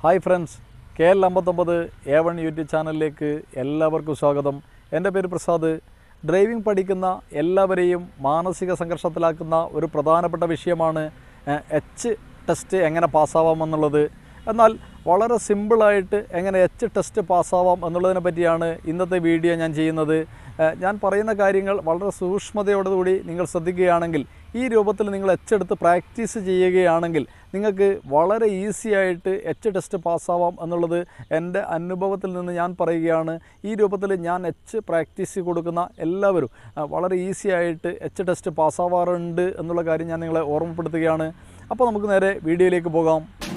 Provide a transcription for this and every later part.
hi friends K L അമ്പത്തൊമ്പത് A one YouTube ചാനലിലേക്ക് എല്ലാവർക്കും സ്വാഗതം എൻ്റെ പേര് പ്രസാദ് ഡ്രൈവിംഗ് പഠിക്കുന്ന എല്ലാവരെയും മാനസിക സംഘർഷത്തിലാക്കുന്ന ഒരു പ്രധാനപ്പെട്ട വിഷയമാണ് എച്ച് ടെസ്റ്റ് എങ്ങനെ പാസ്സാവാമെന്നുള്ളത് എന്നാൽ വളരെ സിമ്പിളായിട്ട് എങ്ങനെ എച്ച് ടെസ്റ്റ് പാസ്സാവാം എന്നുള്ളതിനെ പറ്റിയാണ് ഇന്നത്തെ വീഡിയോ ഞാൻ ചെയ്യുന്നത് ഏഹ് ഞാൻ പറയുന്ന കാര്യങ്ങൾ വളരെ സൂക്ഷ്മതയോടുകൂടി നിങ്ങൾ ശ്രദ്ധിക്കുകയാണെങ്കിൽ ഈ രൂപത്തിൽ നിങ്ങൾ എച്ച് എടുത്ത് പ്രാക്ടീസ് ചെയ്യുകയാണെങ്കിൽ നിങ്ങൾക്ക് വളരെ ഈസി ആയിട്ട് എച്ച് ടെസ്റ്റ് പാസ്സാവാം എന്നുള്ളത് എൻ്റെ അനുഭവത്തിൽ നിന്ന് ഞാൻ പറയുകയാണ് ഈ രൂപത്തിൽ ഞാൻ എച്ച് പ്രാക്ടീസ് കൊടുക്കുന്ന എല്ലാവരും ആ, വളരെ ഈസി ആയിട്ട് എച്ച് ടെസ്റ്റ് പാസ്സാവാറുണ്ട് എന്നുള്ള കാര്യം ഞാൻ നിങ്ങളെ ഓർമ്മപ്പെടുത്തുകയാണ് അപ്പോൾ നമുക്ക് നേരെ വീഡിയോയിലേക്ക് പോകാം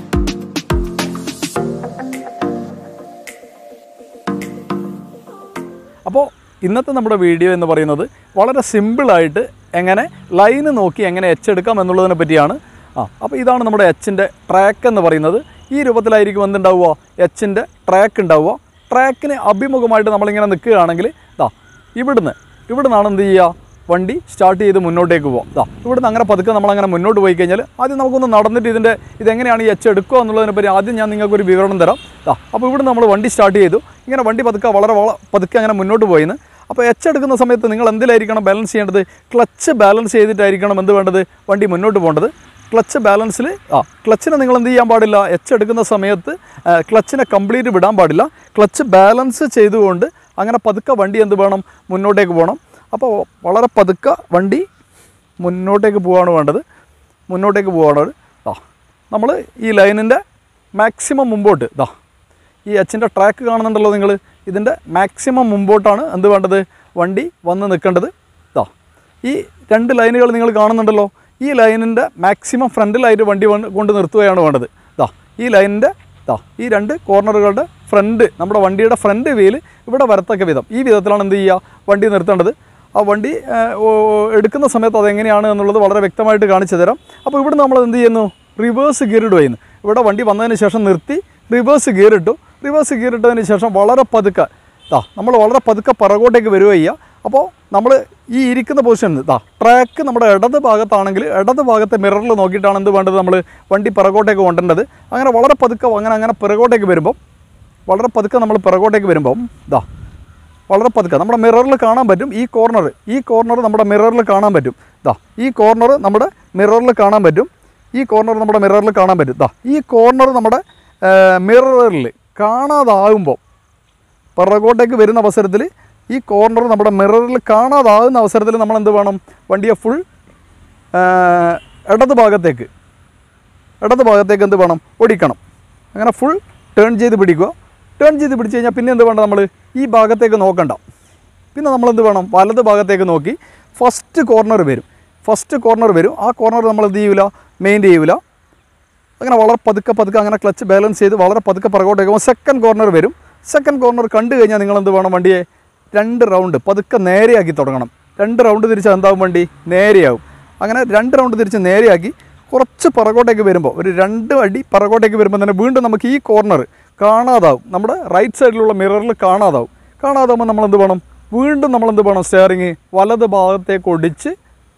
അപ്പോൾ ഇന്നത്തെ നമ്മുടെ വീഡിയോ എന്ന് പറയുന്നത് വളരെ സിമ്പിളായിട്ട് എങ്ങനെ ലൈന് നോക്കി എങ്ങനെ എച്ച് എടുക്കാം എന്നുള്ളതിനെ പറ്റിയാണ് ആ അപ്പോൾ ഇതാണ് നമ്മുടെ എച്ചിൻ്റെ ട്രാക്ക് എന്ന് പറയുന്നത് ഈ രൂപത്തിലായിരിക്കും എന്തുണ്ടാവുക എച്ചിൻ്റെ ട്രാക്ക് ഉണ്ടാവുക ട്രാക്കിന് അഭിമുഖമായിട്ട് നമ്മളിങ്ങനെ നിൽക്കുകയാണെങ്കിൽ ദാ ഇവിടുന്ന് ഇവിടുന്നാണ് എന്ത് ചെയ്യുക വണ്ടി സ്റ്റാർട്ട് ചെയ്ത് മുന്നോട്ടേക്ക് പോകാം ദാ ഇവിടുന്ന് അങ്ങനെ പതുക്കെ നമ്മളങ്ങനെ മുന്നോട്ട് പോയി കഴിഞ്ഞാൽ ആദ്യം നമുക്കൊന്ന് നടന്നിട്ട് ഇതിൻ്റെ ഇതെങ്ങനെയാണ് ഈ എച്ച് എടുക്കുക എന്നുള്ളതിനെ പറ്റി ആദ്യം ഞാൻ നിങ്ങൾക്കൊരു വിവരണം തരാം ദാ അപ്പോൾ ഇവിടുന്ന് നമ്മൾ വണ്ടി സ്റ്റാർട്ട് ചെയ്തു ഇങ്ങനെ വണ്ടി പതുക്കെ വളരെ വള പതുക്കെ അങ്ങനെ മുന്നോട്ട് പോയിന്ന് അപ്പോൾ എച്ച് എടുക്കുന്ന സമയത്ത് നിങ്ങൾ എന്തിലായിരിക്കണം ബാലൻസ് ചെയ്യേണ്ടത് ക്ലച്ച് ബാലൻസ് ചെയ്തിട്ടായിരിക്കണം എന്ത് വേണ്ടത് വണ്ടി മുന്നോട്ട് പോകേണ്ടത് ക്ലച്ച് ബാലൻസിൽ ആ ക്ലച്ചിനെ നിങ്ങൾ എന്ത് ചെയ്യാൻ പാടില്ല എച്ച് എടുക്കുന്ന സമയത്ത് ആ, ക്ലച്ചിനെ കംപ്ലീറ്റ് വിടാൻ പാടില്ല ക്ലച്ച് ബാലൻസ് ചെയ്തുകൊണ്ട് അങ്ങനെ പതുക്കെ വണ്ടി എന്ത് വേണം മുന്നോട്ടേക്ക് പോകണം അപ്പോൾ വളരെ പതുക്കെ വണ്ടി മുന്നോട്ടേക്ക് പോവാണ് വേണ്ടത് മുന്നോട്ടേക്ക് പോവാണ് ആ നമ്മൾ ഈ ലൈനിൻ്റെ മാക്സിമം മുമ്പോട്ട് ഇതാ ഈ എച്ചിൻ്റെ ട്രാക്ക് കാണുന്നുണ്ടല്ലോ നിങ്ങൾ ഇതിൻ്റെ മാക്സിമം മുമ്പോട്ടാണ് എന്ത് വേണ്ടത് വണ്ടി വന്ന് നിൽക്കേണ്ടത് ഇതാ ഈ രണ്ട് ലൈനുകൾ നിങ്ങൾ കാണുന്നുണ്ടല്ലോ ഈ ലൈനിൻ്റെ മാക്സിമം ഫ്രണ്ടിലായിട്ട് വണ്ടി വന്ന് കൊണ്ട് നിർത്തുകയാണ് വേണ്ടത് ഇതാ ഈ ലൈനിൻ്റെ ഇതാ ഈ രണ്ട് കോർണറുകളുടെ ഫ്രണ്ട് നമ്മുടെ വണ്ടിയുടെ ഫ്രണ്ട് വീല് ഇവിടെ വരത്തക്ക വിധം ഈ വിധത്തിലാണ് എന്ത് ചെയ്യുക വണ്ടി നിർത്തേണ്ടത് ആ വണ്ടി ആ, ഓ, എടുക്കുന്ന സമയത്ത് അതെങ്ങനെയാണ് എന്നുള്ളത് വളരെ വ്യക്തമായിട്ട് കാണിച്ചു തരാം അപ്പോൾ ഇവിടെ നമ്മൾ എന്ത് ചെയ്യുന്നു റിവേഴ്സ് ഗിയർ ഇടുകയെന്ന് ഇവിടെ വണ്ടി വന്നതിന് ശേഷം നിർത്തി റിവേഴ്സ് ഗിയർ ഇട്ടു റിവേഴ്സ് ഗിയർ ഇട്ടതിന് ശേഷം വളരെ പതുക്കെ ദാ നമ്മൾ വളരെ പതുക്കെ പിറകോട്ടേക്ക് വരിക ചെയ്യുക അപ്പോൾ നമ്മൾ ഈ ഇരിക്കുന്ന പൊസിഷനിൽ ദാ ട്രാക്ക് നമ്മുടെ ഇടത് ഭാഗത്താണെങ്കിൽ ഇടത് ഭാഗത്തെ മിററിൽ നോക്കിയിട്ടാണ് എന്ത് വേണ്ടത് നമ്മൾ വണ്ടി പിറകോട്ടേക്ക് കൊണ്ടേണ്ടത് അങ്ങനെ വളരെ പതുക്കെ അങ്ങനെ അങ്ങനെ പിറകോട്ടേക്ക് വരുമ്പോൾ വളരെ പതുക്കെ നമ്മൾ പിറകോട്ടേക്ക് വരുമ്പം ദാ വളരെ പതുക്കെ നമ്മുടെ മിററിൽ കാണാൻ പറ്റും ഈ കോർണർ ഈ കോർണർ നമ്മുടെ മിററിൽ കാണാൻ പറ്റും ദാ ഈ കോർണർ നമ്മുടെ മിററിൽ കാണാൻ പറ്റും ഈ കോർണർ നമ്മുടെ മിററിൽ കാണാൻ പറ്റും ദാ ഈ കോർണർ നമ്മുടെ മിററിൽ കാണാതാകുമ്പോൾ പിറകോട്ടേക്ക് വരുന്ന അവസരത്തിൽ ഈ കോർണർ നമ്മുടെ മിററിൽ കാണാതാകുന്ന അവസരത്തിൽ നമ്മൾ എന്ത് വേണം വണ്ടിയെ ഫുൾ ഇടത് ഭാഗത്തേക്ക് ഇടത് ഭാഗത്തേക്ക് എന്ത് വേണം ഓടിക്കണം അങ്ങനെ ഫുൾ ടേൺ ചെയ്ത് പിടിക്കുക ടേൺ ചെയ്ത് പിടിച്ച് കഴിഞ്ഞാൽ പിന്നെ എന്ത് വേണ്ട നമ്മൾ ഈ ഭാഗത്തേക്ക് നോക്കണ്ട പിന്നെ നമ്മൾ എന്ത് വേണം വലത് ഭാഗത്തേക്ക് നോക്കി ഫസ്റ്റ് കോർണർ വരും ഫസ്റ്റ് കോർണർ വരും ആ കോർണർ നമ്മൾ എന്ത് ചെയ്യൂല മെയിൻറ്റ് ചെയ്യൂല അങ്ങനെ വളരെ പതുക്കെ പതുക്കെ അങ്ങനെ ക്ലച്ച് ബാലൻസ് ചെയ്ത് വളരെ പതുക്കെ പുറകോട്ടേക്ക് പോകുമ്പോൾ സെക്കൻഡ് കോർണർ വരും സെക്കൻഡ് കോർണർ കണ്ടു കഴിഞ്ഞാൽ നിങ്ങൾ എന്ത് വേണം വണ്ടിയെ രണ്ട് റൗണ്ട് പതുക്കെ നേരെയാക്കി തുടങ്ങണം രണ്ട് റൗണ്ട് തിരിച്ചാൽ എന്താവും വണ്ടി നേരെയാവും അങ്ങനെ രണ്ട് റൗണ്ട് തിരിച്ച് നേരെയാക്കി കുറച്ച് പുറകോട്ടേക്ക് വരുമ്പോൾ ഒരു രണ്ട് അടി പുറകോട്ടേക്ക് വരുമ്പോൾ തന്നെ വീണ്ടും നമുക്ക് ഈ കോർണർ കാണാതാവും നമ്മുടെ റൈറ്റ് സൈഡിലുള്ള മിററിൽ കാണാതാവും കാണാതാവുമ്പോൾ നമ്മൾ എന്ത് വേണം വീണ്ടും നമ്മൾ എന്ത് വേണം സ്റ്റിയറിങ് വലത് ഭാഗത്തേക്ക് ഒടിച്ച്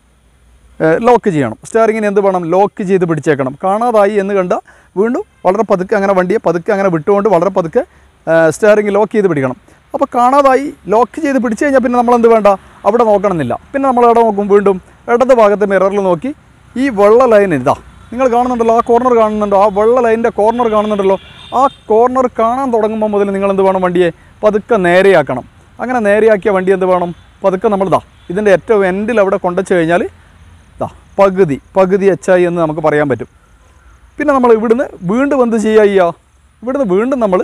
ലോക്ക് ചെയ്യണം സ്റ്റിയറിങ്ങിന് എന്ത് വേണം ലോക്ക് ചെയ്ത് പിടിച്ചേക്കണം കാണാതായി എന്ന് കണ്ട വീണ്ടും വളരെ പതുക്കെ അങ്ങനെ വണ്ടിയെ പതുക്കെ അങ്ങനെ വിട്ടുകൊണ്ട് വളരെ പതുക്കെ സ്റ്റിയറിങ് ലോക്ക് ചെയ്ത് പിടിക്കണം അപ്പോൾ കാണാതായി ലോക്ക് ചെയ്ത് പിടിച്ചു കഴിഞ്ഞാൽ പിന്നെ നമ്മൾ എന്ത് വേണ്ട അവിടെ നോക്കണമെന്നില്ല പിന്നെ നമ്മൾ എവിടെ നോക്കും വീണ്ടും ഇടത് ഭാഗത്തെ മിററിൽ നോക്കി ഈ വെള്ള ലൈൻ ഇതാ നിങ്ങൾ കാണുന്നുണ്ടല്ലോ ആ കോർണർ കാണുന്നുണ്ടോ ആ വെള്ള ലൈനിൻ്റെ കോർണർ കാണുന്നുണ്ടല്ലോ ആ കോർണർ കാണാൻ തുടങ്ങുമ്പോൾ മുതൽ നിങ്ങൾ എന്ത് വേണം വണ്ടിയെ പതുക്കെ നേരെയാക്കണം അങ്ങനെ നേരെയാക്കിയ വണ്ടി എന്ത് വേണം പതുക്കെ നമ്മൾ ഇതാ ഇതിൻ്റെ ഏറ്റവും എൻഡിൽ അവിടെ കൊണ്ടുവച്ച് കഴിഞ്ഞാൽ ദാ പകുതി പകുതി എച്ചായി എന്ന് നമുക്ക് പറയാൻ പറ്റും പിന്നെ നമ്മൾ ഇവിടുന്ന് വീണ്ടും എന്ത് ചെയ്യുക ചെയ്യുക ഇവിടുന്ന് വീണ്ടും നമ്മൾ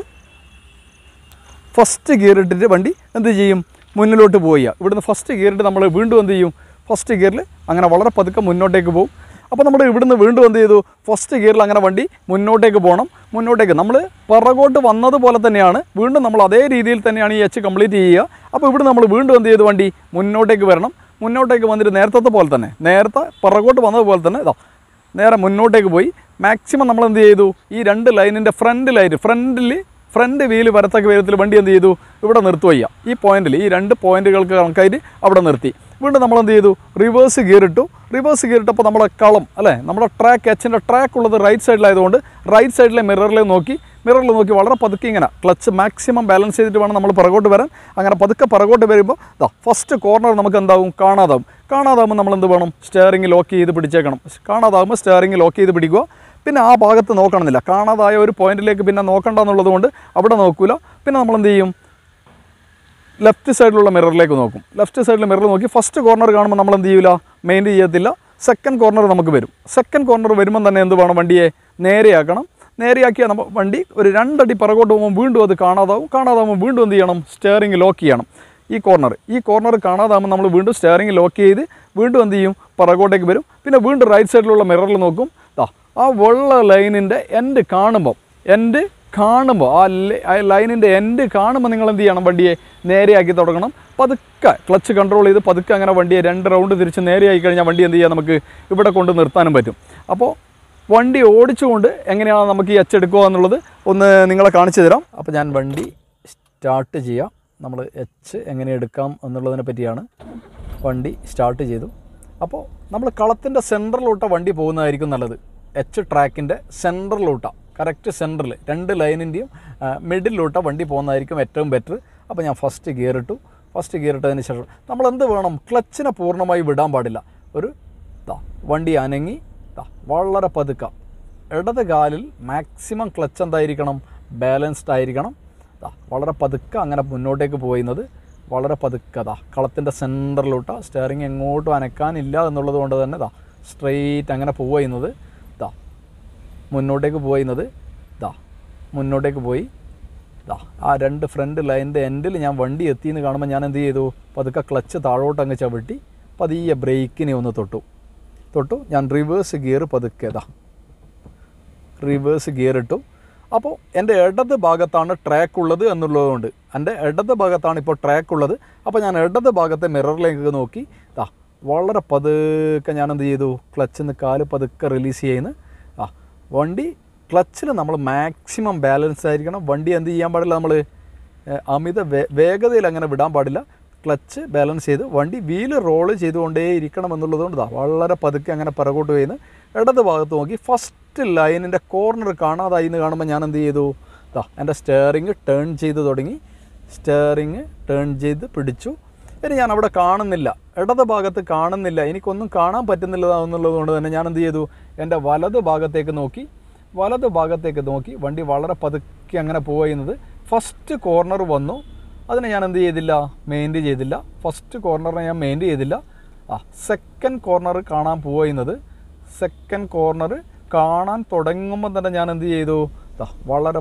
ഫസ്റ്റ് ഗിയർ ഇട്ടിട്ട് വണ്ടി എന്ത് ചെയ്യും മുന്നിലോട്ട് പോവുക ഇവിടുന്ന് ഫസ്റ്റ് ഗിയർ ഇട്ട് നമ്മൾ വീണ്ടും എന്ത് ചെയ്യും ഫസ്റ്റ് ഗിയറിൽ അങ്ങനെ വളരെ പതുക്കെ മുന്നോട്ടേക്ക് പോകും അപ്പോൾ നമ്മൾ ഇവിടുന്ന് വീണ്ടും എന്ത് ചെയ്തു ഫസ്റ്റ് ഗിയറിൽ അങ്ങനെ വണ്ടി മുന്നോട്ടേക്ക് പോകണം മുന്നോട്ടേക്ക് നമ്മൾ പിറകോട്ട് വന്നതുപോലെ തന്നെയാണ് വീണ്ടും നമ്മൾ അതേ രീതിയിൽ തന്നെയാണ് ഈ എച്ച് കംപ്ലീറ്റ് ചെയ്യുക അപ്പോൾ ഇവിടെ നമ്മൾ വീണ്ടും എന്ത് ചെയ്തു വണ്ടി മുന്നോട്ടേക്ക് വരണം മുന്നോട്ടേക്ക് വന്നിട്ട് നേരത്തെ പോലെ തന്നെ നേരത്തെ പിറകോട്ട് വന്നതുപോലെ തന്നെ ഇതാ നേരെ മുന്നോട്ടേക്ക് പോയി മാക്സിമം നമ്മൾ എന്ത് ചെയ്തു ഈ രണ്ട് ലൈനിൻ്റെ ഫ്രണ്ടിലായിട്ട് ഫ്രണ്ടിൽ ഫ്രണ്ട് വീല് വരത്തക്ക വിധത്തിൽ വണ്ടി എന്ത് ചെയ്തു ഇവിടെ നിർത്തുകയ്യ ഈ പോയിന്റിൽ ഈ രണ്ട് പോയിന്റുകൾക്ക് കണക്കായിട്ട് അവിടെ നിർത്തി വീണ്ടും നമ്മൾ എന്ത് ചെയ്തു റിവേഴ്സ് ഗിയർ ഇട്ടു റിവേഴ്സ് ഗിയർ ഇട്ടപ്പോൾ നമ്മുടെ കളം അല്ലേ നമ്മുടെ ട്രാക്ക് എച്ചിൻ്റെ ട്രാക്ക് ഉള്ളത് റൈറ്റ് സൈഡിലായതുകൊണ്ട് റൈറ്റ് സൈഡിലെ മിററിൽ നോക്കി മിററിൽ നോക്കി വളരെ പതുക്കെ ഇങ്ങനെ ക്ലച്ച് മാക്സിമം ബാലൻസ് ചെയ്തിട്ട് വേണം നമ്മൾ പുറകോട്ട് വരാൻ അങ്ങനെ പതുക്കെ പുറകോട്ട് വരുമ്പോൾ ദാ ഫസ്റ്റ് കോർണർ നമുക്ക് എന്താവും കാണാതാവും കാണാതാവുമ്പോൾ നമ്മൾ എന്ത് വേണം സ്റ്റെയറിംഗ് ലോക്ക് ചെയ്ത് പിടിച്ചേക്കണം കാണാതാവുമ്പോൾ സ്റ്റെയറിംഗ് ലോക്ക് ചെയ്ത് പിടിക്കുക പിന്നെ ആ ഭാഗത്ത് നോക്കണമെന്നില്ല കാണാതായ ഒരു പോയിന്റിലേക്ക് പിന്നെ നോക്കണ്ട എന്നുള്ളത് കൊണ്ട് അവിടെ നോക്കൂല പിന്നെ നമ്മൾ എന്ത് ചെയ്യും ലെഫ്റ്റ് സൈഡിലുള്ള മിററിലേക്ക് നോക്കും ലെഫ്റ്റ് സൈഡിൽ മിറർ നോക്കി ഫസ്റ്റ് കോർണർ കാണുമ്പോൾ നമ്മൾ എന്ത് ചെയ്യില്ല മെയിൻ ചെയ്യത്തില്ല സെക്കൻഡ് കോർണർ നമുക്ക് വരും സെക്കൻഡ് കോർണർ വരുമ്പം തന്നെ എന്ത് വേണം വണ്ടിയെ നേരെയാക്കണം നേരെയാക്കിയാൽ നമ്മൾ വണ്ടി ഒരു രണ്ടടി പുറകോട്ട് പോകുമ്പോൾ വീണ്ടും അത് കാണാതാവും കാണാതാവുമ്പോൾ വീണ്ടും എന്ത് ചെയ്യണം സ്റ്റെയറിംഗ് ലോക്ക് ചെയ്യണം ഈ കോർണർ ഈ കോർണർ കാണാതാകുമ്പോൾ നമ്മൾ വീണ്ടും സ്റ്റെയറിംഗ് ലോക്ക് ചെയ്ത് വീണ്ടും എന്ത് ചെയ്യും പുറകോട്ടേക്ക് വരും പിന്നെ വീണ്ടും റൈറ്റ് സൈഡിലുള്ള മിററിൽ നോക്കും ദാ ആ വെള്ള ലൈനിൻ്റെ എൻഡ് കാണുമ്പോൾ എൻഡ് കാണുമ്പോൾ ആ ല- ആ ലൈനിൻ്റെ എൻഡ് കാണുമ്പോൾ നിങ്ങൾ എന്ത് ചെയ്യണം വണ്ടിയെ നേരെയാക്കി തുടങ്ങണം പതുക്കെ ക്ലച്ച് കൺട്രോൾ ചെയ്ത് പതുക്കെ അങ്ങനെ വണ്ടിയെ രണ്ട് റൗണ്ട് തിരിച്ച് നേരെയായി കഴിഞ്ഞാൽ വണ്ടി എന്ത് ചെയ്യാം നമുക്ക് ഇവിടെ കൊണ്ട് നിർത്താനും പറ്റും അപ്പോൾ വണ്ടി ഓടിച്ചുകൊണ്ട് എങ്ങനെയാണ് നമുക്ക് ഈ എച്ച് എന്നുള്ളത് ഒന്ന് നിങ്ങളെ കാണിച്ചു തരാം അപ്പോൾ ഞാൻ വണ്ടി സ്റ്റാർട്ട് ചെയ്യാം നമ്മൾ എച്ച് എങ്ങനെ എടുക്കാം എന്നുള്ളതിനെ പറ്റിയാണ് വണ്ടി സ്റ്റാർട്ട് ചെയ്തു അപ്പോൾ നമ്മൾ കളത്തിൻ്റെ സെൻറ്ററിലോട്ട വണ്ടി പോകുന്നതായിരിക്കും നല്ലത് എച്ച് ട്രാക്കിൻ്റെ സെൻറ്ററിലോട്ടാണ് കറക്റ്റ് സെൻറ്ററിൽ രണ്ട് ലൈനിൻ്റെയും മിഡിലോട്ട വണ്ടി പോകുന്നതായിരിക്കും ഏറ്റവും ബെറ്റർ അപ്പോൾ ഞാൻ ഫസ്റ്റ് ഗിയർ ഇട്ടു ഫസ്റ്റ് ഗിയർ ഇട്ടതിന് ശേഷം നമ്മൾ എന്ത് വേണം ക്ലച്ചിനെ പൂർണ്ണമായി വിടാൻ പാടില്ല ഒരു ദാ വണ്ടി അനങ്ങി ദാ വളരെ പതുക്ക ഇടത് കാലിൽ മാക്സിമം ക്ലച്ച് എന്തായിരിക്കണം ബാലൻസ്ഡ് ആയിരിക്കണം ദാ വളരെ പതുക്കെ അങ്ങനെ മുന്നോട്ടേക്ക് പോയുന്നത് വളരെ പതുക്കെ ദാ കളത്തിൻ്റെ സെൻറ്ററിലോട്ട് സ്റ്റിയറിംഗ് എങ്ങോട്ടും അനക്കാനില്ല എന്നുള്ളത് കൊണ്ട് തന്നെ ദാ സ്ട്രെയിറ്റ് അങ്ങനെ പോവുന്നത് ദാ മുന്നോട്ടേക്ക് പോയുന്നത് ദാ മുന്നോട്ടേക്ക് പോയി ദാ ആ രണ്ട് ഫ്രണ്ട് ലൈനിൻ്റെ എൻഡിൽ ഞാൻ വണ്ടി എത്തിയെന്ന് കാണുമ്പോൾ ഞാൻ എന്ത് ചെയ്തു പതുക്കെ ക്ലച്ച് താഴോട്ട് അങ്ങ് ചവിട്ടി പതിയെ ബ്രേക്കിനെ ഒന്ന് തൊട്ടു തൊട്ടു ഞാൻ റിവേഴ്സ് ഗിയർ പതുക്കെ ദാ റിവേഴ്സ് ഗിയർ ഇട്ടു അപ്പോൾ എൻ്റെ ഇടത് ഭാഗത്താണ് ട്രാക്ക് ഉള്ളത് എന്നുള്ളതുകൊണ്ട് എൻ്റെ ഇടത് ഭാഗത്താണ് ഇപ്പോൾ ട്രാക്ക് ഉള്ളത് അപ്പോൾ ഞാൻ ഇടത് ഭാഗത്തെ മിററിലേക്ക് നോക്കി ദാ വളരെ പതുക്കെ ഞാൻ എന്ത് ചെയ്തു ക്ലച്ചിൽ നിന്ന് കാല് പതുക്കെ റിലീസ് ചെയ്യുന്നു ആ വണ്ടി ക്ലച്ചിൽ നമ്മൾ മാക്സിമം ബാലൻസ് ആയിരിക്കണം വണ്ടി എന്ത് ചെയ്യാൻ പാടില്ല നമ്മൾ അമിത വേ- വേഗതയിൽ അങ്ങനെ വിടാൻ പാടില്ല ക്ലച്ച് ബാലൻസ് ചെയ്ത് വണ്ടി വീല് റോള് ചെയ്തുകൊണ്ടേ ഇരിക്കണം എന്നുള്ളതുകൊണ്ട് ദാ വളരെ പതുക്കെ അങ്ങനെ പിറകോട്ട് പോയിന്ന് ഇടത് ഭാഗത്ത് നോക്കി ഫസ്റ്റ് ലൈനിൻ്റെ കോർണർ കാണാതായി എന്ന് കാണുമ്പോൾ ഞാൻ എന്ത് ചെയ്തു ദാ എൻ്റെ സ്റ്റെയറിങ് ടേൺ ചെയ്ത് തുടങ്ങി സ്റ്റെയറിങ് ടേൺ ചെയ്ത് പിടിച്ചു ഇനി ഞാൻ അവിടെ കാണുന്നില്ല ഇടത് ഭാഗത്ത് കാണുന്നില്ല എനിക്കൊന്നും കാണാൻ പറ്റുന്നില്ല എന്നുള്ളത് കൊണ്ട് തന്നെ ഞാൻ എന്ത് ചെയ്തു എൻ്റെ വലത് ഭാഗത്തേക്ക് നോക്കി വലത് ഭാഗത്തേക്ക് നോക്കി വണ്ടി വളരെ പതുക്കെ അങ്ങനെ പോവുന്നത് ഫസ്റ്റ് കോർണർ വന്നു അതിനെ ഞാൻ എന്ത് ചെയ്തില്ല മെയിൻറ്റെയിൻ ചെയ്തില്ല ഫസ്റ്റ് കോർണറിനെ ഞാൻ മെയിൻറ്റെയിൻ ചെയ്തില്ല ആ സെക്കൻഡ് കോർണർ കാണാൻ പോവുന്നത് സെക്കൻഡ് കോർണർ കാണാൻ തുടങ്ങുമ്പോൾ തന്നെ ഞാൻ എന്ത് ചെയ്തു ദാ വളരെ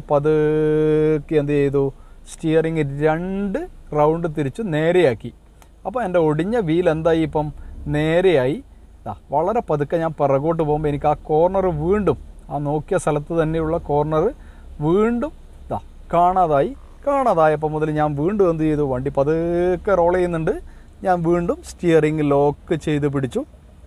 പതുക്കെ എന്ത് ചെയ്തു സ്റ്റിയറിങ് രണ്ട് റൗണ്ട് തിരിച്ച് നേരെയാക്കി അപ്പോൾ എൻ്റെ ഒടിഞ്ഞ വീൽ എന്തായി ഇപ്പം നേരെയായി ദാ വളരെ പതുക്കെ ഞാൻ പിറകോട്ട് പോകുമ്പോൾ എനിക്ക് ആ കോർണർ വീണ്ടും ആ നോക്കിയ സ്ഥലത്ത് തന്നെയുള്ള കോർണർ വീണ്ടും ദാ കാണാതായി കാണാതായപ്പോൾ മുതൽ ഞാൻ വീണ്ടും എന്ത് ചെയ്തു വണ്ടി പതുക്കെ റോൾ ചെയ്യുന്നുണ്ട് ഞാൻ വീണ്ടും സ്റ്റിയറിങ് ലോക്ക് ചെയ്ത് പിടിച്ചു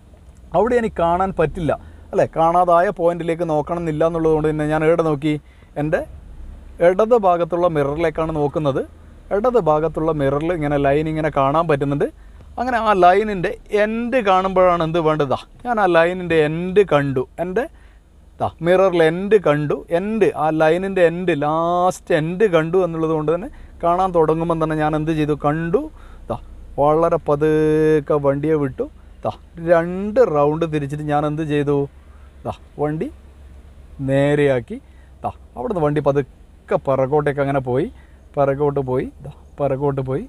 അവിടെ എനിക്ക് കാണാൻ പറ്റില്ല അല്ലേ കാണാതായ പോയിന്റിലേക്ക് നോക്കണം എന്നില്ല എന്നുള്ളത് കൊണ്ട് തന്നെ ഞാൻ എവിടെ നോക്കി എൻ്റെ ഇടത് ഭാഗത്തുള്ള മിററിലേക്കാണ് നോക്കുന്നത് ഇടത് ഭാഗത്തുള്ള മിററിൽ ഇങ്ങനെ ലൈൻ ഇങ്ങനെ കാണാൻ പറ്റുന്നുണ്ട് അങ്ങനെ ആ ലൈനിൻ്റെ എൻഡ് കാണുമ്പോഴാണ് എന്ത് വേണ്ടതാ ഞാൻ ആ ലൈനിൻ്റെ എൻഡ് കണ്ടു എൻ്റെ ദാ മിററിൽ എൻഡ് കണ്ടു എൻഡ് ആ ലൈനിൻ്റെ എൻഡ് ലാസ്റ്റ് എൻഡ് കണ്ടു എന്നുള്ളത് കൊണ്ട് തന്നെ കാണാൻ തുടങ്ങുമ്പം തന്നെ ഞാൻ എന്ത് ചെയ്തു കണ്ടു ദാ വളരെ പതുക്കെ വണ്ടിയെ വിട്ടു ദാ രണ്ട് റൗണ്ട് തിരിച്ചിട്ട് ഞാൻ എന്ത് ചെയ്തു ദാ വണ്ടി നേരെയാക്കി ദാ അവിടുന്ന് വണ്ടി പതുക്കെ പിറകോട്ടേക്ക് അങ്ങനെ പോയി പിറകോട്ട് പോയി ദാ പിറകോട്ട് പോയി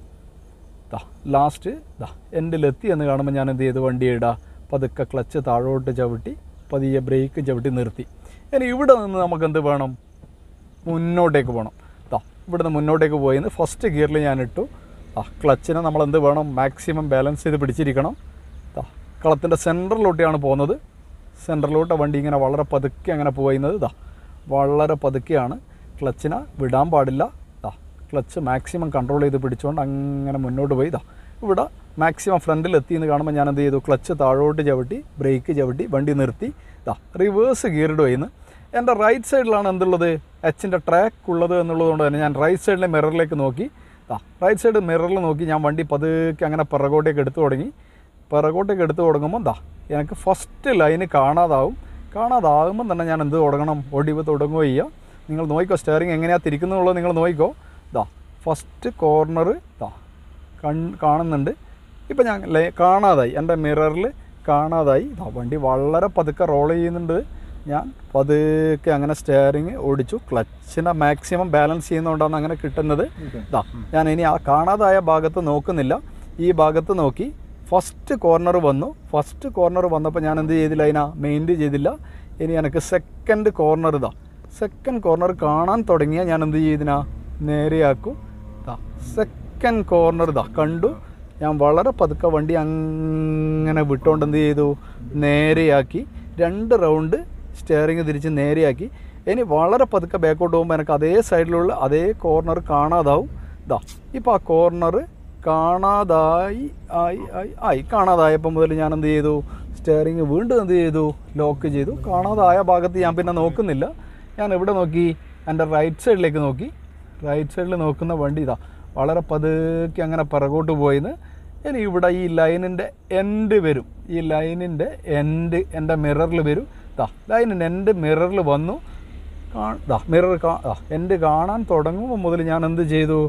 ദാ ലാസ്റ്റ് ദാ എൻഡിലെത്തി എന്ന് കാണുമ്പോൾ ഞാൻ എന്ത് ചെയ്തു വണ്ടി ഇടാ പതുക്കെ ക്ലച്ച് താഴോട്ട് ചവിട്ടി പതിയെ ബ്രേക്ക് ചവിട്ടി നിർത്തി ഇനി ഇവിടെ നിന്ന് നമുക്ക് എന്ത് വേണം മുന്നോട്ടേക്ക് പോകണം ദാ ഇവിടുന്ന് മുന്നോട്ടേക്ക് പോയിന്ന് ഫസ്റ്റ് ഗിയറിൽ ഞാൻ ഇട്ടു ആ ക്ലച്ചിനെ നമ്മൾ എന്ത് വേണം മാക്സിമം ബാലൻസ് ചെയ്ത് പിടിച്ചിരിക്കണം ദാ കളത്തിൻ്റെ സെൻറ്ററിലോട്ടാണ് പോകുന്നത് സെൻറ്ററിലോട്ട് വണ്ടി ഇങ്ങനെ വളരെ പതുക്കെ അങ്ങനെ പോയുന്നത് ദാ വളരെ പതുക്കെയാണ് ക്ലച്ചിനെ വിടാൻ പാടില്ല ദാ ക്ലച്ച് മാക്സിമം കൺട്രോൾ ചെയ്ത് പിടിച്ചുകൊണ്ട് അങ്ങനെ മുന്നോട്ട് പോയി ദാ ഇവിടെ മാക്സിമം ഫ്രണ്ടിൽ എത്തി എന്ന് കാണുമ്പോൾ ഞാൻ എന്ത് ചെയ്തു ക്ലച്ച് താഴോട്ട് ചവിട്ടി ബ്രേക്ക് ചവിട്ടി വണ്ടി നിർത്തി ദാ റിവേഴ്സ് ഗിയർഡ് പോയിന്ന് എൻ്റെ റൈറ്റ് സൈഡിലാണ് എന്തുള്ളത് എച്ചിൻ്റെ ട്രാക്ക് ഉള്ളത് എന്നുള്ളത് കൊണ്ട് തന്നെ ഞാൻ റൈറ്റ് സൈഡിലെ മിററിലേക്ക് നോക്കി ദാ റൈറ്റ് സൈഡ് മിററിൽ നോക്കി ഞാൻ വണ്ടി പതുക്കെ അങ്ങനെ പിറകോട്ടേക്ക് എടുത്തു തുടങ്ങി പിറകോട്ടേക്ക് എടുത്തു തുടങ്ങുമ്പോൾ ദാ എനിക്ക് ഫസ്റ്റ് ലൈന് കാണാതാവും കാണാതാകുമ്പോൾ തന്നെ ഞാൻ എന്ത് തുടങ്ങണം ഒടിവ് തുടങ്ങുകയോ ചെയ്യുക നിങ്ങൾ നോക്കിക്കോ സ്റ്റിയറിംഗ് എങ്ങനെയാണ് തിരിക്കുന്നുള്ളത് നിങ്ങൾ നോക്കിക്കോ ഇതാ ഫസ്റ്റ് കോർണർ ഇതാ കൺ കാണുന്നുണ്ട് ഇപ്പം ഞാൻ ലേ- കാണാതായി എൻ്റെ മിററിൽ കാണാതായി ഇതാ വണ്ടി വളരെ പതുക്കെ റോൾ ചെയ്യുന്നുണ്ട് ഞാൻ പതുക്കെ അങ്ങനെ സ്റ്റിയറിങ് ഓടിച്ചു ക്ലച്ചിനെ മാക്സിമം ബാലൻസ് ചെയ്യുന്നതുകൊണ്ടാണ് അങ്ങനെ കിട്ടുന്നത് ഇതാ ഞാൻ ഇനി ആ കാണാതായ ഭാഗത്ത് നോക്കുന്നില്ല ഈ ഭാഗത്ത് നോക്കി ഫസ്റ്റ് കോർണർ വന്നു ഫസ്റ്റ് കോർണർ വന്നപ്പോൾ ഞാൻ എന്ത് ചെയ്തില്ല അതിനാ മെയിൻറ്റെയിൻ ചെയ്തില്ല ഇനി എനിക്ക് സെക്കൻഡ് കോർണർ ഇതാ സെക്കൻഡ് കോർണർ കാണാൻ തുടങ്ങിയാൽ ഞാൻ എന്ത് ചെയ്തിനാ നേരെയാക്കും ഇതാ സെക്കൻഡ് കോർണർ ഇതാ കണ്ടു ഞാൻ വളരെ പതുക്കെ വണ്ടി അങ്ങനെ വിട്ടുകൊണ്ട് എന്ത് ചെയ്തു നേരെയാക്കി രണ്ട് റൗണ്ട് സ്റ്റിയറിങ് തിരിച്ച് നേരെയാക്കി ഇനി വളരെ പതുക്കെ ബാക്കോട്ട് പോകുമ്പോൾ എനിക്ക് അതേ സൈഡിലുള്ള അതേ കോർണർ കാണാതാവും ഇതാ ഇപ്പോൾ ആ കോർണർ കാണാതായി ആയി ആയി ആയി കാണാതായപ്പോൾ മുതൽ ഞാൻ എന്ത് ചെയ്തു സ്റ്റിയറിങ് വീണ്ടും എന്ത് ചെയ്തു ലോക്ക് ചെയ്തു കാണാതായ ഭാഗത്ത് ഞാൻ പിന്നെ നോക്കുന്നില്ല ഞാൻ എവിടെ നോക്കി എൻ്റെ റൈറ്റ് സൈഡിലേക്ക് നോക്കി റൈറ്റ് സൈഡിൽ നോക്കുന്ന വണ്ടി ഇതാ വളരെ പതുക്കെ അങ്ങനെ പിറകോട്ട് പോയിന്ന് ഇനി ഇവിടെ ഈ ലൈനിൻ്റെ എൻഡ് വരും ഈ ലൈനിൻ്റെ എൻഡ് എൻ്റെ മിററിൽ വരും ദാ ലൈനിൻ്റെ എൻഡ് മിററിൽ വന്നു കാ ദാ മിറർ കാ ദാ എൻഡ് കാണാൻ തുടങ്ങുമ്പോൾ മുതൽ ഞാൻ എന്ത് ചെയ്തു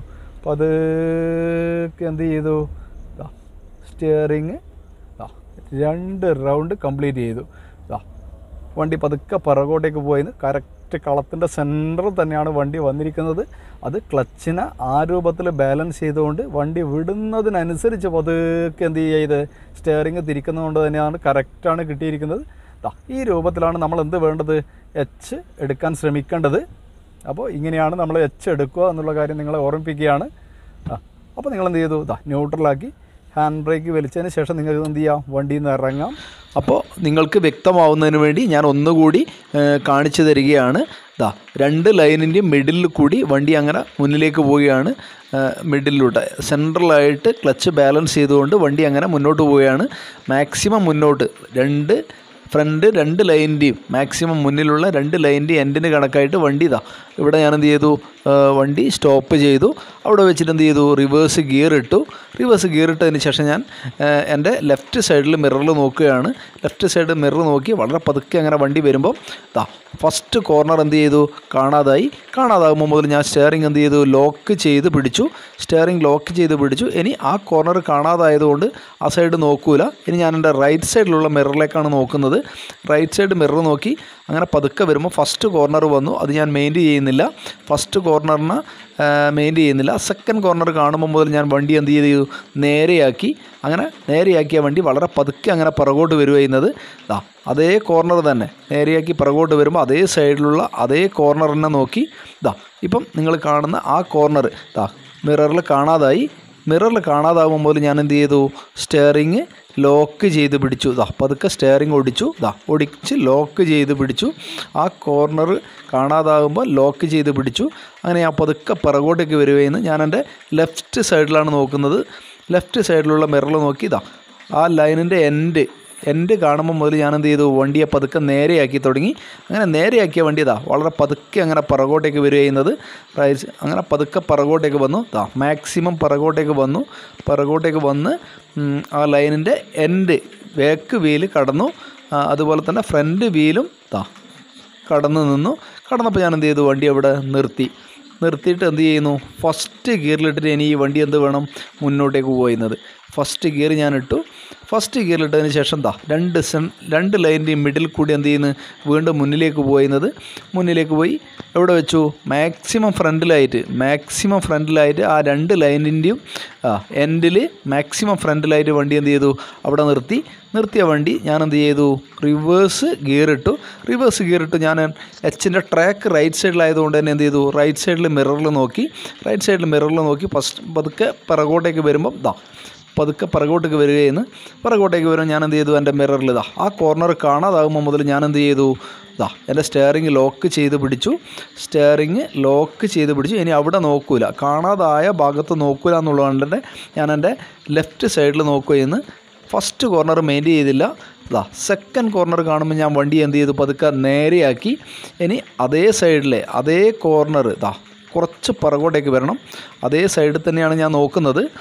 പതുക്കെ എന്ത് ചെയ്തു ദാ സ്റ്റിയറിങ് ദാ രണ്ട് റൗണ്ട് കംപ്ലീറ്റ് ചെയ്തു ദാ വണ്ടി പതുക്കെ പിറകോട്ടേക്ക് പോയിന്ന് കറക്റ്റ് കളത്തിൻ്റെ സെൻറ്ററിൽ തന്നെയാണ് വണ്ടി വന്നിരിക്കുന്നത് അത് ക്ലച്ചിനെ ആ രൂപത്തിൽ ബാലൻസ് ചെയ്തുകൊണ്ട് വണ്ടി വിടുന്നതിനനുസരിച്ച് പതുക്കെ എന്ത് ചെയ്ത് സ്റ്റിയറിങ് തിരിക്കുന്നതുകൊണ്ട് തന്നെയാണ് കറക്റ്റാണ് കിട്ടിയിരിക്കുന്നത് ദാ ഈ രൂപത്തിലാണ് നമ്മൾ എന്ത് വേണ്ടത് എച്ച് എടുക്കാൻ ശ്രമിക്കേണ്ടത് അപ്പോൾ ഇങ്ങനെയാണ് നമ്മൾ എച്ച് എടുക്കുക എന്നുള്ള കാര്യം നിങ്ങളെ ഓർമ്മിപ്പിക്കുകയാണ് ആ അപ്പോൾ നിങ്ങൾ എന്ത് ചെയ്തു ഇതാ ന്യൂട്രലാക്കി ഹാൻഡ് ബ്രേക്ക് വലിച്ചതിന് ശേഷം നിങ്ങൾക്ക് എന്ത് ചെയ്യാം വണ്ടിയിൽ നിന്ന് ഇറങ്ങാം അപ്പോൾ നിങ്ങൾക്ക് വ്യക്തമാവുന്നതിന് വേണ്ടി ഞാൻ ഒന്നുകൂടി ഏ, കാണിച്ചു തരികയാണ് ദാ രണ്ട് ലൈനിൻ്റെയും മിഡിലിൽ കൂടി വണ്ടി അങ്ങനെ മുന്നിലേക്ക് പോവുകയാണ് മിഡിലൂടെ സെൻട്രലായിട്ട് ക്ലച്ച് ബാലൻസ് ചെയ്തുകൊണ്ട് വണ്ടി അങ്ങനെ മുന്നോട്ട് പോവുകയാണ് മാക്സിമം മുന്നോട്ട് രണ്ട് ഫ്രണ്ട് രണ്ട് ലൈനിൻ്റെയും മാക്സിമം മുന്നിലുള്ള രണ്ട് ലൈനിൻ്റെയും എൻഡിന് കണക്കായിട്ട് വണ്ടി ഇതാ ഇവിടെ ഞാൻ എന്ത് ചെയ്തു ആ, വണ്ടി സ്റ്റോപ്പ് ചെയ്തു അവിടെ വെച്ചിട്ട് എന്ത് ചെയ്തു റിവേഴ്സ് ഗിയർ ഇട്ടു റിവേഴ്സ് ഗിയർ ഇട്ടതിന് ശേഷം ഞാൻ ആ, എൻ്റെ ലെഫ്റ്റ് സൈഡിൽ മിററിൽ നോക്കുകയാണ് ലെഫ്റ്റ് സൈഡ് മിറർ നോക്കി വളരെ പതുക്കെ അങ്ങനെ വണ്ടി വരുമ്പോൾ ദാ ഫസ്റ്റ് കോർണർ എന്ത് ചെയ്തു കാണാതായി കാണാതാകുമ്പോൾ മുതൽ ഞാൻ സ്റ്റിയറിംഗ് എന്ത് ചെയ്തു ലോക്ക് ചെയ്ത് പിടിച്ചു സ്റ്റിയറിംഗ് ലോക്ക് ചെയ്ത് പിടിച്ചു ഇനി ആ കോർണർ കാണാതായതുകൊണ്ട് ആ സൈഡ് നോക്കൂല ഇനി ഞാൻ എൻ്റെ റൈറ്റ് സൈഡിലുള്ള മിററിലേക്കാണ് നോക്കുന്നത് റൈറ്റ് സൈഡ് മിറർ നോക്കി അങ്ങനെ പതുക്കെ വരുമ്പോൾ ഫസ്റ്റ് കോർണർ വന്നു അത് ഞാൻ മെയിൻറ്റെയിൻ ചെയ്യുന്നില്ല ഫസ്റ്റ് കോർണറിന് മെയിൻറ്റെയിൻ ചെയ്യുന്നില്ല സെക്കൻഡ് കോർണർ കാണുമ്പോൾ മുതൽ ഞാൻ വണ്ടി എന്ത് ചെയ്തു നേരെയാക്കി അങ്ങനെ നേരെയാക്കിയ വണ്ടി വളരെ പതുക്കെ അങ്ങനെ പിറകോട്ട് വരിക ചെയ്യുന്നത് ദാ അതേ കോർണർ തന്നെ നേരെയാക്കി പിറകോട്ട് വരുമ്പോൾ അതേ സൈഡിലുള്ള അതേ കോർണർ തന്നെ നോക്കി ദാ ഇപ്പം നിങ്ങൾ കാണുന്ന ആ കോർണർ ദാ മിററിൽ കാണാതായി മിററിൽ കാണാതാകുമ്പോൾ മുതൽ ഞാൻ എന്ത് ചെയ്തു സ്റ്റിയറിങ് ലോക്ക് ചെയ്ത് പിടിച്ചു ദാ പതുക്കെ സ്റ്റിയറിങ് ഓടിച്ചു ദാ ഓടിച്ച് ലോക്ക് ചെയ്ത് പിടിച്ചു ആ കോർണർ കാണാതാകുമ്പോൾ ലോക്ക് ചെയ്ത് പിടിച്ചു അങ്ങനെ ഞാൻ പതുക്കെ പിറകോട്ടേക്ക് വരികയെന്ന് ഞാൻ എൻ്റെ ലെഫ്റ്റ് സൈഡിലാണ് നോക്കുന്നത് ലെഫ്റ്റ് സൈഡിലുള്ള മിററിൽ നോക്കി ഇതാ ആ ലൈനിൻ്റെ എൻഡ് എൻഡ് കാണുമ്പോൾ മുതൽ ഞാൻ എന്ത് ചെയ്തു വണ്ടിയെ പതുക്കെ നേരെയാക്കി തുടങ്ങി അങ്ങനെ നേരെയാക്കിയ വണ്ടി ഇതാ വളരെ പതുക്കെ അങ്ങനെ പിറകോട്ടേക്ക് വരിക ചെയ്യുന്നത് റൈസ് അങ്ങനെ പതുക്കെ പിറകോട്ടേക്ക് വന്നു ദാ മാക്സിമം പിറകോട്ടേക്ക് വന്നു പിറകോട്ടേക്ക് വന്ന് ഉം, ആ ലൈനിൻ്റെ എൻഡ് ബാക്ക് വീല് കടന്നു ആ, അതുപോലെ തന്നെ ഫ്രണ്ട് വീലും ദാ കടന്നു നിന്നു കടന്നപ്പോൾ ഞാൻ എന്ത് ചെയ്തു വണ്ടി അവിടെ നിർത്തി നിർത്തിയിട്ട് എന്ത് ചെയ്യുന്നു ഫസ്റ്റ് ഗിയറിലിട്ടിട്ട് ഇനി ഈ വണ്ടി എന്ത് വേണം മുന്നോട്ടേക്ക് പോയിരുന്നത് ഫസ്റ്റ് ഗിയർ ഞാൻ ഇട്ടു ഫസ്റ്റ് ഗിയറിലിട്ടതിന് ശേഷം ദാ രണ്ട് സെൻ രണ്ട് ലൈനിൻ്റെയും മിഡിൽ കൂടി എന്ത് ചെയ്യുന്നു വീണ്ടും മുന്നിലേക്ക് പോയിരുന്നത് മുന്നിലേക്ക് പോയി എവിടെ വെച്ചു മാക്സിമം ഫ്രണ്ടിലായിട്ട് മാക്സിമം ഫ്രണ്ടിലായിട്ട് ആ രണ്ട് ലൈനിൻ്റെയും ആ എൻഡിൽ മാക്സിമം ഫ്രണ്ടിലായിട്ട് വണ്ടി എന്ത് ചെയ്തു അവിടെ നിർത്തി നിർത്തിയ വണ്ടി ഞാൻ എന്ത് ചെയ്തു റിവേഴ്സ് ഗിയർ ഇട്ടു റിവേഴ്സ് ഗിയർ ഇട്ടു ഞാൻ എച്ചിൻ്റെ ട്രാക്ക് റൈറ്റ് സൈഡിലായതുകൊണ്ട് തന്നെ എന്ത് ചെയ്തു റൈറ്റ് സൈഡിൽ മിററിൽ നോക്കി റൈറ്റ് സൈഡിൽ മിററിൽ നോക്കി ഫസ്റ്റ് പതുക്കെ പിറകോട്ടേക്ക് വരുമ്പം ദാ പതുക്കെ പിറകോട്ടേക്ക് വരികയെന്ന് പിറകോട്ടേക്ക് വരുമ്പോൾ ഞാൻ എന്ത് ചെയ്തു എൻ്റെ മിററിൽ ഇതാ ആ കോർണർ കാണാതാകുമ്പോൾ മുതൽ ഞാൻ എന്ത് ചെയ്തു ഇതാ എൻ്റെ സ്റ്റെയറിങ് ലോക്ക് ചെയ്ത് പിടിച്ചു സ്റ്റെയറിങ് ലോക്ക് ചെയ്ത് പിടിച്ചു ഇനി അവിടെ നോക്കൂല കാണാതായ ഭാഗത്ത് നോക്കൂല എന്നുള്ളതുകൊണ്ട് തന്നെ ഞാൻ എൻ്റെ ലെഫ്റ്റ് സൈഡിൽ നോക്കുകയെന്ന് ഫസ്റ്റ് കോർണർ മെയിൻറ്റെയിൻ ചെയ്തില്ല ഇതാ സെക്കൻഡ് കോർണർ കാണുമ്പോൾ ഞാൻ വണ്ടി എന്ത് ചെയ്തു പതുക്കെ നേരെയാക്കി ഇനി അതേ സൈഡിലെ അതേ കോർണർ ഇതാ കുറച്ച് പിറകോട്ടേക്ക് വരണം അതേ സൈഡിൽ തന്നെയാണ് ഞാൻ നോക്കുന്നത്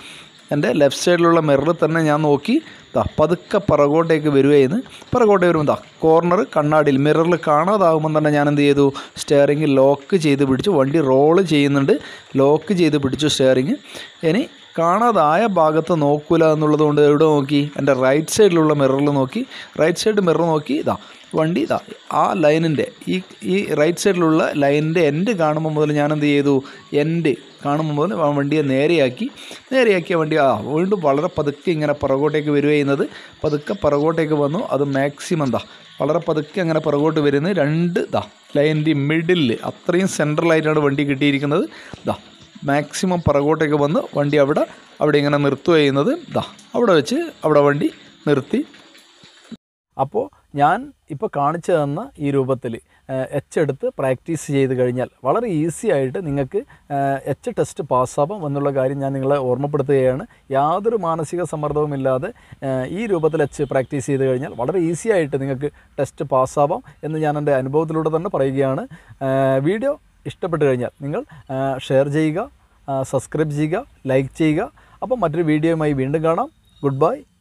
എൻ്റെ ലെഫ്റ്റ് സൈഡിലുള്ള മിററിൽ തന്നെ ഞാൻ നോക്കി ദാ പതുക്കെ പിറകോട്ടേക്ക് വരികയെന്ന് പിറകോട്ടേക്ക് വരുമ്പോൾ ദാ കോർണർ കണ്ണാടിയിൽ മിററിൽ കാണാതാകുമ്പോൾ തന്നെ ഞാൻ എന്ത് ചെയ്തു സ്റ്റെയറിങ് ലോക്ക് ചെയ്ത് പിടിച്ചു വണ്ടി റോള് ചെയ്യുന്നുണ്ട് ലോക്ക് ചെയ്ത് പിടിച്ചു സ്റ്റെയറിങ് ഇനി കാണാതായ ഭാഗത്ത് നോക്കൂല എന്നുള്ളത് കൊണ്ട് എവിടെ നോക്കി എൻ്റെ റൈറ്റ് സൈഡിലുള്ള മിററിൽ നോക്കി റൈറ്റ് സൈഡ് മിറർ നോക്കി ഇതാ വണ്ടി ഇതാ ആ ലൈനിൻ്റെ ഈ ഈ റൈറ്റ് സൈഡിലുള്ള ലൈനിൻ്റെ എൻഡ് കാണുമ്പോൾ മുതൽ ഞാൻ എന്ത് ചെയ്തു എൻഡ് കാണുമ്പോൾ മുതൽ ആ വണ്ടിയെ നേരെയാക്കി നേരെയാക്കിയ വണ്ടി ആ വീണ്ടും വളരെ പതുക്കെ ഇങ്ങനെ പുറകോട്ടേക്ക് വരിക ചെയ്യുന്നത് പതുക്കെ പുറകോട്ടേക്ക് വന്നു അത് മാക്സിമം ദാ വളരെ പതുക്കെ അങ്ങനെ പുറകോട്ട് വരുന്നത് രണ്ട് ദാ ലൈനിൻ്റെ മിഡിലിൽ അത്രയും സെൻട്രലായിട്ടാണ് വണ്ടി കിട്ടിയിരിക്കുന്നത് ദാ മാക്സിമം പുറകോട്ടേക്ക് വന്ന് വണ്ടി അവിടെ അവിടെ ഇങ്ങനെ നിർത്തുക ചെയ്യുന്നത് ദാ അവിടെ വെച്ച് അവിടെ വണ്ടി നിർത്തി അപ്പോൾ ഞാൻ ഇപ്പോൾ കാണിച്ചു തന്ന ഈ രൂപത്തിൽ എച്ച് എടുത്ത് പ്രാക്ടീസ് ചെയ്ത് കഴിഞ്ഞാൽ വളരെ ഈസി ആയിട്ട് നിങ്ങൾക്ക് എച്ച് ടെസ്റ്റ് പാസ്സാവാം എന്നുള്ള കാര്യം ഞാൻ നിങ്ങളെ ഓർമ്മപ്പെടുത്തുകയാണ് യാതൊരു മാനസിക സമ്മർദ്ദവുമില്ലാതെ ഏഹ്, ഈ രൂപത്തിൽ എച്ച് പ്രാക്ടീസ് ചെയ്ത് കഴിഞ്ഞാൽ വളരെ ഈസി ആയിട്ട് നിങ്ങൾക്ക് ടെസ്റ്റ് പാസ്സാവാം എന്ന് ഞാൻ എൻ്റെ അനുഭവത്തിലൂടെ തന്നെ പറയുകയാണ് ഏഹ്, വീഡിയോ ഇഷ്ടപ്പെട്ട് കഴിഞ്ഞാൽ നിങ്ങൾ ഷെയർ ചെയ്യുക സബ്സ്ക്രൈബ് ചെയ്യുക ലൈക്ക് ചെയ്യുക അപ്പം മറ്റൊരു വീഡിയോയുമായി വീണ്ടും കാണാം ഗുഡ് ബൈ